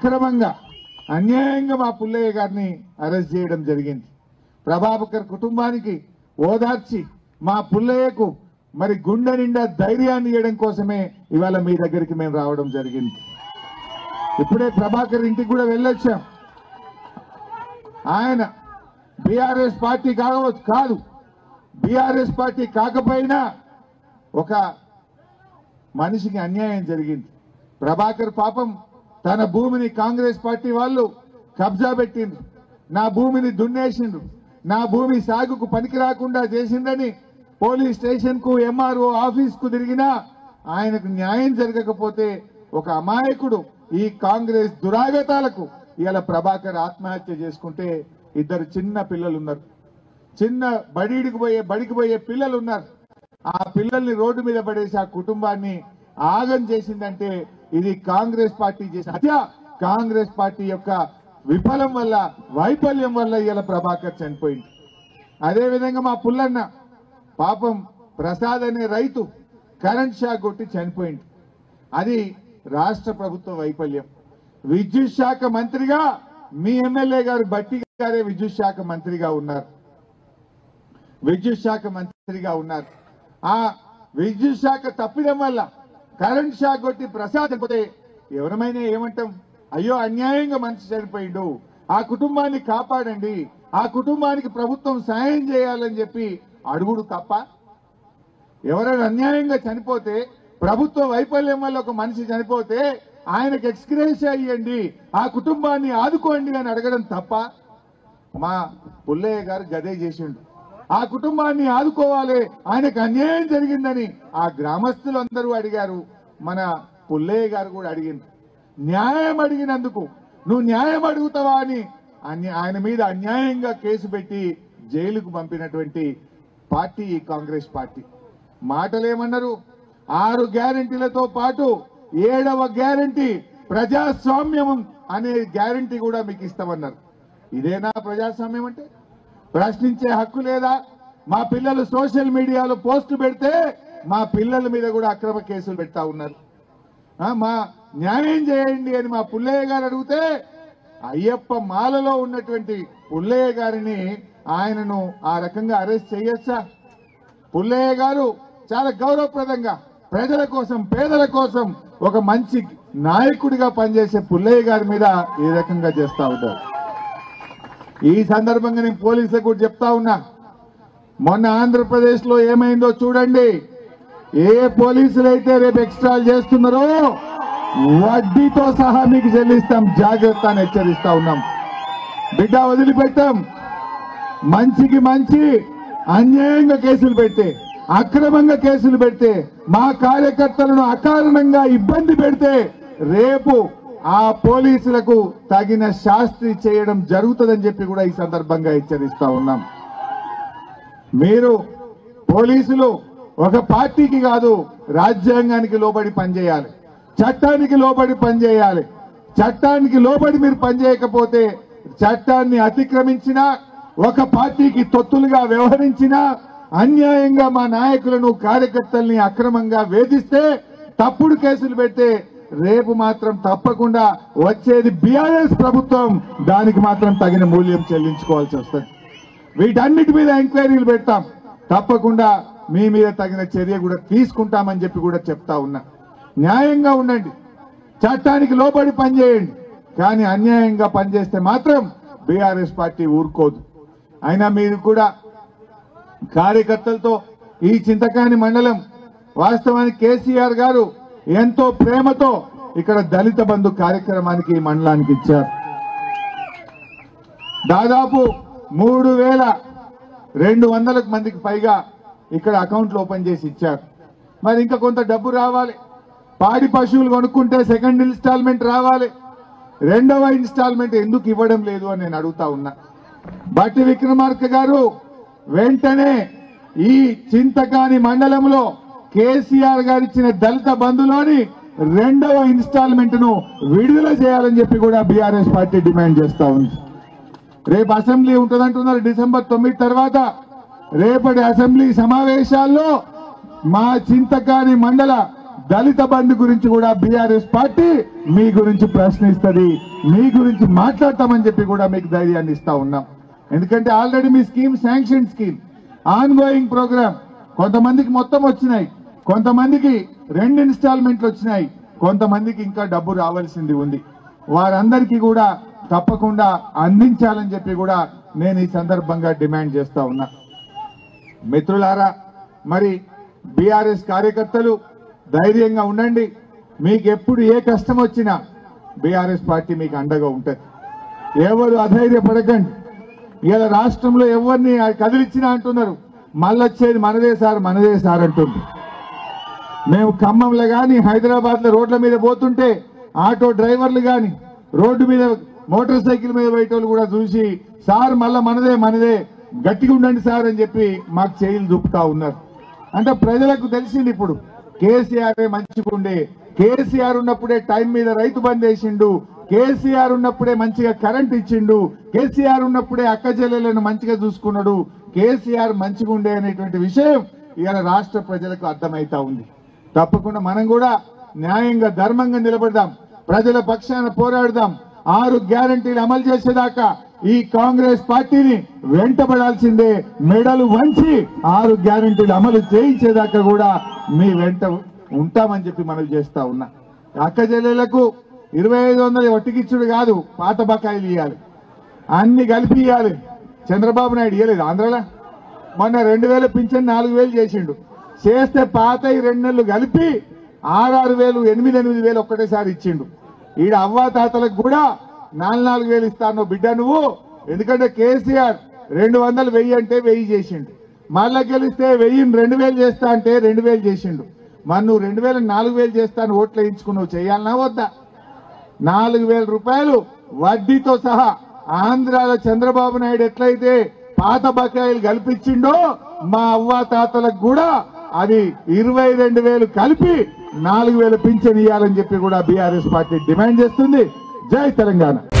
అక్రమంగా అన్యాయంగా మా పుల్లయ్య గారిని అరెస్ట్ చేయడం జరిగింది ప్రభాకర్ కుటుంబానికి ఓదార్చి మా పుల్లయ్యకు మరి గుండె నిండా ధైర్యాన్ని ఇవ్వడం కోసమే ఇవాళ మీ దగ్గరికి మేము రావడం జరిగింది ఇప్పుడే ప్రభాకర్ ఇంటికి కూడా వెళ్ళొచ్చాం ఆయన బీఆర్ఎస్ పార్టీ కావచ్చు కాదు బీఆర్ఎస్ పార్టీ కాకపోయినా ఒక మనిషికి అన్యాయం జరిగింది ప్రభాకర్ పాపం తన భూమిని కాంగ్రెస్ పార్టీ వాళ్ళు కబ్జా పెట్టిండ్రు నా భూమిని దున్నేసిండ్రు నా భూమి సాగుకు పనికి రాకుండా చేసిందని పోలీస్ స్టేషన్ కు ఎంఆర్ఓ ఆఫీస్ కు తిరిగినా ఆయనకు న్యాయం జరగకపోతే ఒక అమాయకుడు ఈ కాంగ్రెస్ దురాగతాలకు ఇవాళ ప్రభాకర్ ఆత్మహత్య చేసుకుంటే ఇద్దరు చిన్న పిల్లలు ఉన్నారు చిన్న బడికి పోయే బడికి పోయే పిల్లలు ఉన్నారు ఆ పిల్లల్ని రోడ్డు మీద పడేసి ఆ కుటుంబాన్ని ఆగం చేసిందంటే ఇది కాంగ్రెస్ పార్టీ చేసిన హత్య కాంగ్రెస్ పార్టీ యొక్క విఫలం వల్ల వైఫల్యం వల్ల ఇలా ప్రభాకర్ చనిపోయింది అదే విధంగా మా పుల్లన్న పాపం ప్రసాద్ అనే రైతు కరెంట్ షాక్ కొట్టి చనిపోయింది అది రాష్ట్ర ప్రభుత్వ వైఫల్యం విద్యుత్ శాఖ మంత్రిగా మీ ఎమ్మెల్యే గారు బట్టి గారే విద్యుత్ శాఖ మంత్రిగా ఉన్నారు విద్యుత్ శాఖ మంత్రిగా ఉన్నారు ఆ విద్యుత్ శాఖ తప్పిదం వల్ల కరెంట్ షాక్ కొట్టి ప్రసాద్ చనిపోతే ఎవరమైనా ఏమంటాం అయ్యో అన్యాయంగా మనిషి చనిపోయిండు ఆ కుటుంబాన్ని కాపాడండి ఆ కుటుంబానికి ప్రభుత్వం సాయం చేయాలని చెప్పి అడుగుడు తప్ప ఎవరైనా అన్యాయంగా చనిపోతే ప్రభుత్వ వైఫల్యం వల్ల ఒక మనిషి చనిపోతే ఆయనకు ఎక్స్గ్రేస్ అయ్యండి ఆ కుటుంబాన్ని ఆదుకోండి అని అడగడం తప్ప మా పుల్లయ్య గారు గదే చేసిండు ఆ కుటుంబాన్ని ఆదుకోవాలి ఆయనకు అన్యాయం జరిగిందని ఆ గ్రామస్తులు అందరూ అడిగారు మన పుల్లయ్య గారు కూడా అడిగింది న్యాయం అడిగినందుకు నువ్వు న్యాయం అడుగుతావా అని అన్య- ఆయన మీద అన్యాయంగా కేసు పెట్టి జైలుకు పంపినటువంటి పార్టీ ఈ కాంగ్రెస్ పార్టీ మాటలేమన్నారు ఆరు గ్యారంటీలతో పాటు ఏడవ గ్యారంటీ ప్రజాస్వామ్యం అనే గ్యారంటీ కూడా మీకు ఇస్తామన్నారు ఇదేనా ప్రజాస్వామ్యం అంటే ప్రశ్నించే హక్కు లేదా మా పిల్లలు సోషల్ మీడియాలో పోస్ట్ పెడితే మా పిల్లల మీద కూడా అక్రమ కేసులు పెడతా ఉన్నారు ఆ, మా న్యాయం చేయండి అని మా పుల్లయ్య గారు అడిగితే అయ్యప్ప మాలలో ఉన్నటువంటి పుల్లయ్య గారిని ఆయనను ఆ రకంగా అరెస్ట్ చేయొచ్చా పుల్లయ్య గారు చాలా గౌరవప్రదంగా ప్రజల కోసం పేదల కోసం ఒక మంచి నాయకుడిగా పనిచేసే పుల్లయ్య గారి మీద ఈ రకంగా చేస్తా ఉంటారు ఈ సందర్భంగా నేను పోలీసులకు కూడా చెప్తా ఉన్నా మొన్న ఆంధ్రప్రదేశ్ లో ఏమైందో చూడండి ఏ పోలీసులు అయితే రేపు ఎక్స్ట్రాలు చేస్తున్నారో వడ్డీతో సహా మీకు చెల్లిస్తాం జాగ్రత్త అని హెచ్చరిస్తా ఉన్నాం బిడ్డ వదిలిపెట్టాం మంచికి మంచి అన్యాయంగా కేసులు పెడితే అక్రమంగా కేసులు పెడితే మా కార్యకర్తలను అకారణంగా ఇబ్బంది పెడితే రేపు ఆ పోలీసులకు తగిన శాస్త్రి చేయడం జరుగుతుందని చెప్పి కూడా ఈ సందర్భంగా హెచ్చరిస్తా ఉన్నాం మీరు పోలీసులు ఒక పార్టీకి కాదు రాజ్యాంగానికి లోబడి పనిచేయాలి చట్టానికి లోబడి పనిచేయాలి చట్టానికి లోబడి మీరు పనిచేయకపోతే చట్టాన్ని అతిక్రమించినా ఒక పార్టీకి తొత్తులుగా వ్యవహరించినా అన్యాయంగా మా నాయకులను కార్యకర్తల్ని అక్రమంగా వేధిస్తే తప్పుడు కేసులు పెడితే రేపు మాత్రం తప్పకుండా వచ్చేది బీఆర్ఎస్ ప్రభుత్వం దానికి మాత్రం తగిన మూల్యం చెల్లించుకోవాల్సి వస్తుంది వీటన్నిటి మీద ఎంక్వైరీలు పెడతాం తప్పకుండా మీ మీద తగిన చర్య కూడా తీసుకుంటామని చెప్పి కూడా చెప్తా ఉన్నా న్యాయంగా ఉండండి చట్టానికి లోబడి పనిచేయండి కానీ అన్యాయంగా పనిచేస్తే మాత్రం బీఆర్ఎస్ పార్టీ ఊరుకోదు అయినా మీరు కూడా కార్యకర్తలతో ఈ చింతకాని మండలం వాస్తవానికి కేసీఆర్ గారు ఎంతో ప్రేమతో ఇక్కడ దళిత బంధు కార్యక్రమానికి ఈ మండలానికి ఇచ్చారు దాదాపు మూడు వేల రెండు వందల మందికి పైగా ఇక్కడ అకౌంట్లు ఓపెన్ చేసి ఇచ్చారు మరి ఇంకా కొంత డబ్బు రావాలి పాడి పశువులు కొనుక్కుంటే సెకండ్ ఇన్స్టాల్మెంట్ రావాలి రెండవ ఇన్స్టాల్మెంట్ ఎందుకు ఇవ్వడం లేదు అని నేను అడుగుతా ఉన్నా బట్టి విక్రమార్క గారు వెంటనే ఈ చింతకాని మండలంలో కేసీఆర్ గారు ఇచ్చిన దళిత బంధులోని రెండవ ఇన్స్టాల్మెంట్ ను విడుదల చేయాలని చెప్పి కూడా బీఆర్ఎస్ పార్టీ డిమాండ్ చేస్తా ఉంది రేపు అసెంబ్లీ ఉంటుందంటున్నారు డిసెంబర్ తొమ్మిది తర్వాత రేపటి అసెంబ్లీ సమావేశాల్లో మా చింతకాని మండల దళిత బంధు గురించి కూడా బీఆర్ఎస్ పార్టీ మీ గురించి ప్రశ్నిస్తుంది మీ గురించి మాట్లాడతామని చెప్పి కూడా మీకు ధైర్యాన్ని ఇస్తా ఉన్నాం ఎందుకంటే ఆల్రెడీ మీ scheme sanction scheme ongoing programme కొంతమందికి మొత్తం వచ్చినాయి కొంతమందికి రెండు ఇన్స్టాల్మెంట్లు వచ్చినాయి కొంతమందికి ఇంకా డబ్బు రావాల్సింది ఉంది వారందరికీ కూడా తప్పకుండా అందించాలని చెప్పి కూడా నేను ఈ సందర్భంగా డిమాండ్ చేస్తా ఉన్నా మిత్రులారా మరి బీఆర్ఎస్ కార్యకర్తలు ధైర్యంగా ఉండండి మీకు ఎప్పుడు ఏ కష్టం వచ్చినా బీఆర్ఎస్ పార్టీ మీకు అండగా ఉంటుంది ఎవరు అధైర్యపడకండి ఇలా రాష్ట్రంలో ఎవరిని కదిలిచ్చినా అంటున్నారు మళ్ళొచ్చేది మనదే సార్ మనదే సార్ అంటుంది మేము ఖమ్మంలో కానీ హైదరాబాద్ లో రోడ్ల మీద పోతుంటే ఆటో డ్రైవర్లు కానీ రోడ్డు మీద మోటార్ సైకిల్ మీద పోయేటోళ్ళు కూడా చూసి సార్ మళ్ళా మనదే మనదే గట్టిగా ఉండండి సార్ అని చెప్పి మాకు చేయిలు చూపుతా ఉన్నారు అంటే ప్రజలకు తెలిసింది ఇప్పుడు కేసీఆర్ మంచిగా ఉండే కేసీఆర్ ఉన్నప్పుడే టైం మీద రైతు బంద్ వేసిండు కేసీఆర్ ఉన్నప్పుడే మంచిగా కరెంట్ ఇచ్చిండు కేసీఆర్ ఉన్నప్పుడే అక్క చెల్లెలను మంచిగా చూసుకున్నాడు కేసీఆర్ మంచిగా ఉండే అనేటువంటి విషయం ఇవాళ రాష్ట్ర ప్రజలకు అర్థమైతా ఉంది తప్పకుండా మనం కూడా న్యాయంగా ధర్మంగా నిలబడదాం ప్రజల పక్షాన పోరాడదాం ఆరు గ్యారంటీలు అమలు చేసేదాకా ఈ కాంగ్రెస్ పార్టీని వెంటబడాల్సిందే మెడలు వంచి ఆరు గ్యారంటీలు అమలు చేయించేదాకా కూడా మీ వెంట ఉంటామని చెప్పి మనం చేస్తా ఉన్నా అక్క చెల్లెలకు ఇరవై ఐదు వందలు ఒట్టికిచ్చుడు కాదు పాత బకాయిలు ఇవ్వాలి అన్ని కలిపి ఇవ్వాలి చంద్రబాబు నాయుడు ఇవ్వలేదు ఆంధ్రలో మొన్న రెండు వేలు పింఛన్ నాలుగు వేలు చేసిండు చేస్తే పాత ఈ రెండు నెలలు కలిపి ఆరారు వేలు ఎనిమిది ఎనిమిది వేలు ఒక్కటేసారి ఇచ్చిండు ఈడ అవ్వా తాతలకు కూడా నాలుగు నాలుగు వేలు ఇస్తాను బిడ్డ నువ్వు ఎందుకంటే కేసీఆర్ రెండు వందలు వెయ్యి అంటే వెయ్యి చేసిండు మళ్ళా గెలిస్తే వెయ్యిని రెండు వేలు చేస్తా అంటే రెండు వేలు చేసిండు మరి నువ్వు రెండు వేలు నాలుగు వేలు చేస్తాను ఓట్లు వేయించుకున్నావు చేయాలనా వద్దా నాలుగు వేల రూపాయలు వడ్డీతో సహా ఆంధ్రాలో చంద్రబాబు నాయుడు ఎట్లయితే పాత బకాయిలు కల్పించిండో మా అవ్వ తాతలకు కూడా అది ఇరవై రెండు వేలు కలిపి నాలుగు వేలు పింఛన్ ఇవ్వాలని చెప్పి కూడా బీఆర్ఎస్ పార్టీ డిమాండ్ చేస్తుంది జై తెలంగాణ